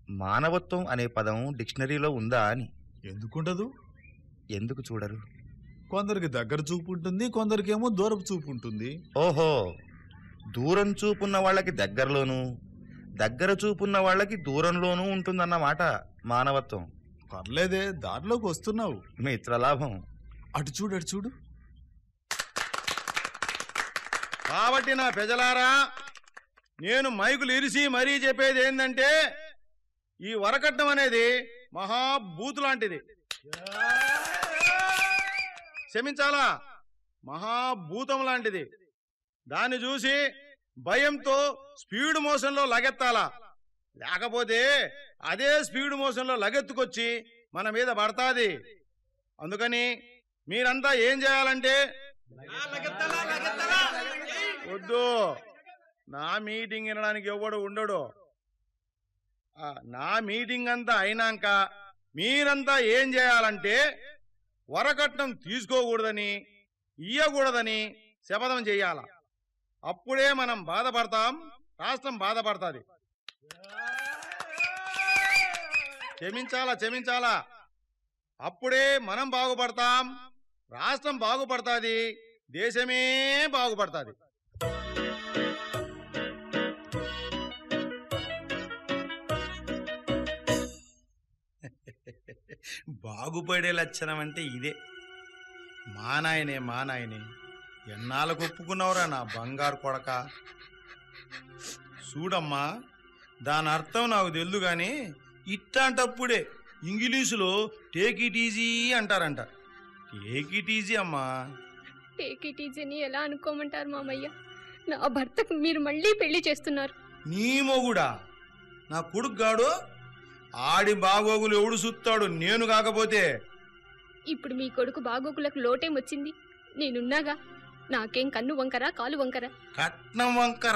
మానవత్వం అనే పదం డిక్షనరీలో ఉందా అని ఎందుకుండదు ఎందుకు చూడరు కొందరికి దగ్గర చూపు ఉంటుంది కొందరికేమో దూరపు చూపు ఉంటుంది ఓహో దూరం చూపున్న వాళ్ళకి దగ్గరలోనూ దగ్గర చూపున్న వాళ్ళకి దూరంలోనూ ఉంటుందన్నమాట మానవత్వం పర్లేదే దారిలోకి వస్తున్నావు మిత్రలాభం అటు చూడు అటు చూడు కాబట్టి నా ప్రజలారా నేను మైకులు ఇరిసి మరీ చెప్పేది ఏంటంటే ఈ వరకట్నం అనేది మహాభూతు లాంటిది క్షమించాలా మహాభూతం లాంటిది దాన్ని చూసి భయంతో స్పీడ్ మోషన్లో లగెత్తాలా లేకపోతే అదే స్పీడ్ మోషన్లో లగెత్తుకొచ్చి మన మీద పడతాది అందుకని మీరంతా ఏం చేయాలంటే వద్దు నా మీటింగ్ వినడానికి ఎవడు ఉండడు ఆ, నా మీటింగ్ అంతా అయినాక మీరంతా ఏం చేయాలంటే వరకట్నం తీసుకోకూడదని ఇయ్యకూడదని శపథం చెయ్యాల అప్పుడే మనం బాధపడతాం రాష్ట్రం బాధపడుతుంది క్షమించాలా క్షమించాలా అప్పుడే మనం బాగుపడతాం రాష్ట్రం బాగుపడుతుంది దేశమే బాగుపడుతుంది బాగుపడే లక్షణం అంటే ఇదే మా నాయనే మా నాయనే ఎన్నాళ్ళకు ఒప్పుకున్నావురా నా బంగారు కొడక చూడమ్మా దాని అర్థం నాకు తెలుదు కానీ ఇట్లాంటప్పుడే ఇంగ్లీషులో టేక్ ఇట్ ఈజీ అంటారంట టేక్ ఇట్ ఈజీ అమ్మా టేక్ ఇట్ ఈజీని ఎలా అనుకోమంటారు మామయ్య నా భర్తకు మీరు మళ్ళీ పెళ్లి చేస్తున్నారు నీ మొగుడా నా కొడుకు గాడు ఆడి బాగోగులు ఎవడు సుత్తాడు నేను కాకపోతే ఇప్పుడు మీ కొడుకు బాగోగులకు లోటేం వచ్చింది నేనున్నాగా నాకేం కన్ను వంకరా కాలు వంకరా కట్నం వంక